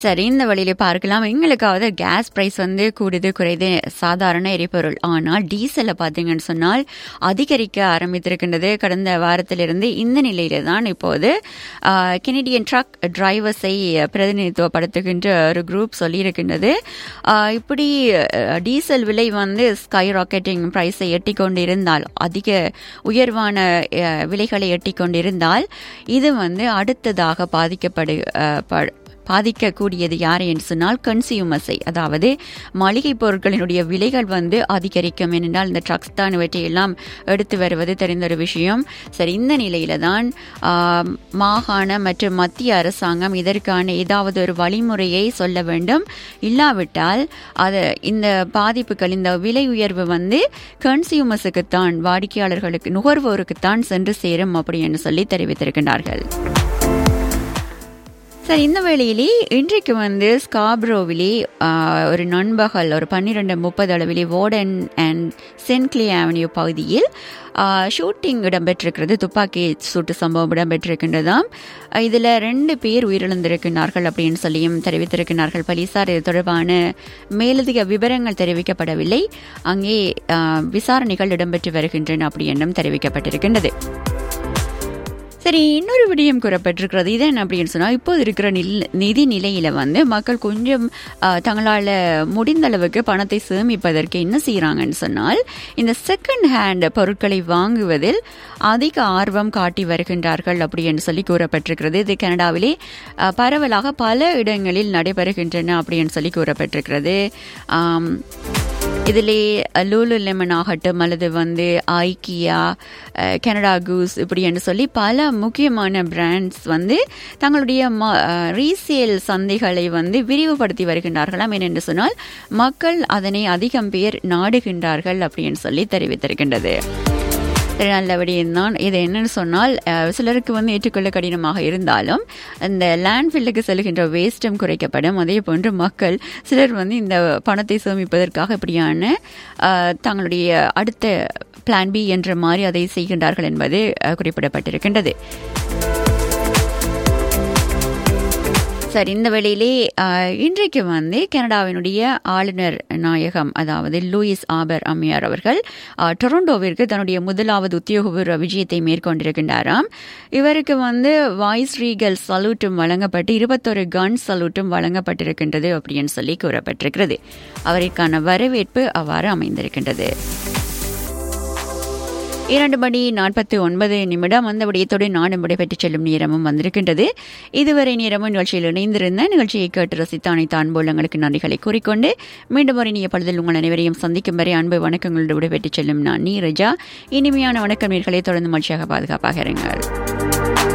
சரி இந்த வழியில பார்க்கலாம் எங்களுக்காவது கேஸ் பிரைஸ் வந்து கூடுது குறையுது சாதாரண எரிபொருள் ஆனால் டீசலை பார்த்தீங்கன்னு சொன்னால் அதிகரிக்க ஆரம்பித்திருக்கின்றது கடந்த வாரத்திலிருந்து இந்த நிலையில தான் இப்போது கெனடியன் ட்ரக் டிரைவர்ஸை பிரதிநிதித்துவப்படுத்துகின்ற ஒரு குரூப் சொல்லியிருக்கின்றது ஆஹ் இப்படி அஹ், டீசல் விலை வந்து ஸ்கை ராக்கெட்டிங் பிரைஸை எட்டி கொண்டிருந்தால் அதிக உயர்வான அஹ், விலைகளை எட்டி கொண்டிருந்தால் இது வந்து அடுத்ததாக பாதிக்கப்படு அஹ், ப- பாதிக்கக்கூடியது யார் என்று சொன்னால் கன்சியூமர்ஸை அதாவது மளிகை பொருட்களினுடைய விலைகள் வந்து அதிகரிக்கும் ஏனென்றால் இந்த ட்ரக்ஸ் தான் இவற்றையெல்லாம் எடுத்து வருவது தெரிந்த ஒரு விஷயம் சரி இந்த நிலையில தான் ஆம், மாகாண மற்றும் மத்திய அரசாங்கம் இதற்கான ஏதாவது ஒரு வழிமுறையை சொல்ல வேண்டும் இல்லாவிட்டால் அது இந்த பாதிப்புகள் இந்த விலை உயர்வு வந்து கன்சியூமர்ஸுக்குத்தான் வாடிக்கையாளர்களுக்கு நுகர்வோருக்குத்தான் சென்று சேரும் அப்படின்னு சொல்லி தெரிவித்திருக்கின்றார்கள் சரி இந்த வேளையிலே இன்றைக்கு வந்து ஸ்காப்ரோவிலே ஆஹ், ஒரு நண்பகல் ஒரு பன்னிரெண்டு முப்பது அளவிலே வார்டன் அண்ட் சென்க்ளி அவென்யூ பகுதியில் ஷூட்டிங் இடம்பெற்றிருக்கிறது துப்பாக்கி சூட்டு சம்பவம் இடம்பெற்றிருக்கின்றதாம் இதில் ரெண்டு பேர் உயிரிழந்திருக்கிறார்கள் அப்படின்னு சொல்லியும் தெரிவித்திருக்கிறார்கள் போலீசார் இது தொடர்பான மேலதிக விவரங்கள் தெரிவிக்கப்படவில்லை அங்கே ஆஹ், விசாரணைகள் இடம்பெற்று வருகின்றன அப்படி என்றும் தெரிவிக்கப்பட்டிருக்கின்றது சரி இன்னொரு விடயம் கூறப்பட்டிருக்கிறது இது என்ன அப்படின்னு சொன்னால் இப்போது இருக்கிற நில் நிதி நிலையில வந்து மக்கள் கொஞ்சம் ஆஹ், தங்களால் முடிந்த அளவுக்கு பணத்தை சேமிப்பதற்கு என்ன செய்கிறாங்கன்னு சொன்னால் இந்த செகண்ட் ஹேண்ட் பொருட்களை வாங்குவதில் அதிக ஆர்வம் காட்டி வருகின்றார்கள் அப்படின்னு சொல்லி கூறப்பட்டிருக்கிறது இது கனடாவிலே ஆஹ், பரவலாக பல இடங்களில் நடைபெறுகின்றன அப்படின்னு சொல்லி கூறப்பட்டிருக்கிறது ஆம், இதிலே லூலு லெமன் ஆகட்டும் அல்லது வந்து ஐக்கியா அஹ், கனடா கூஸ் இப்படி என்று சொல்லி பல முக்கியமான பிராண்ட்ஸ் வந்து தங்களுடைய ரீசேல் சந்தைகளை வந்து விரிவுபடுத்தி வருகின்றார்களாம் ஏனென்று சொன்னால் மக்கள் அதனை அதிகம் பேர் நாடுகின்றார்கள் அப்படின்னு சொல்லி தெரிவித்திருக்கின்றது சரி, நல்லபடி தான் இது என்னன்னு சொன்னால் அஹ், சிலருக்கு வந்து ஏற்றுக்கொள்ள கடினமாக இருந்தாலும் இந்த லேண்ட்ஃபில்லுக்கு செல்கின்ற வேஸ்ட்டும் குறைக்கப்படும் அதே போன்று மக்கள் சிலர் வந்து இந்த பணத்தை சேமிப்பதற்காக இப்படியான அஹ், தங்களுடைய அடுத்த பிளான் பி என்ற மாதிரி அதை செய்கின்றார்கள் என்பது அஹ், குறிப்பிடப்பட்டிருக்கின்றது சரி இந்த வேளையிலே ஆஹ், இன்றைக்கு வந்து கனடாவினுடைய ஆளுநர் நாயகம் அதாவது லூயிஸ் ஆபர் அம்மையார் அவர்கள் ஆஹ், டொரண்டோவிற்கு தன்னுடைய முதலாவது உத்தியோகபூர்வ விஜயத்தை மேற்கொண்டிருக்கின்றாராம் இவருக்கு வந்து வாய்ஸ் ரீகல் சல்யூட்டும் வழங்கப்பட்டு இருபத்தொரு கன் சல்யூட்டும் வழங்கப்பட்டிருக்கின்றது அப்படின்னு சொல்லி கூறப்பட்டிருக்கிறது அவருக்கான வரவேற்பு அவ்வாறு அமைந்திருக்கின்றது இரண்டு மணி நாற்பத்தி ஒன்பது நிமிடம் அந்த விடயத்தோடு நானும் விடைபெற்றுச் செல்லும் நேரமும் வந்திருக்கின்றது இதுவரை நேரமும் நிகழ்ச்சியில் இணைந்திருந்த நிகழ்ச்சியை கேட்டு ரசித்த அனைத்து அன்புள்ளங்களுக்கு நன்றிகளை கூறிக்கொண்டு மீண்டும் ஒரு இனிய பழுதில் உங்கள் அனைவரையும் சந்திக்கும் வரை அன்பு வணக்கங்களோடு விடைபெற்றுச் செல்லும் நான் நீரஜா இனிமையான வணக்கம் நேர்களை தொடர்ந்து மகிழ்ச்சியாக பாதுகாப்பாக இருங்கள்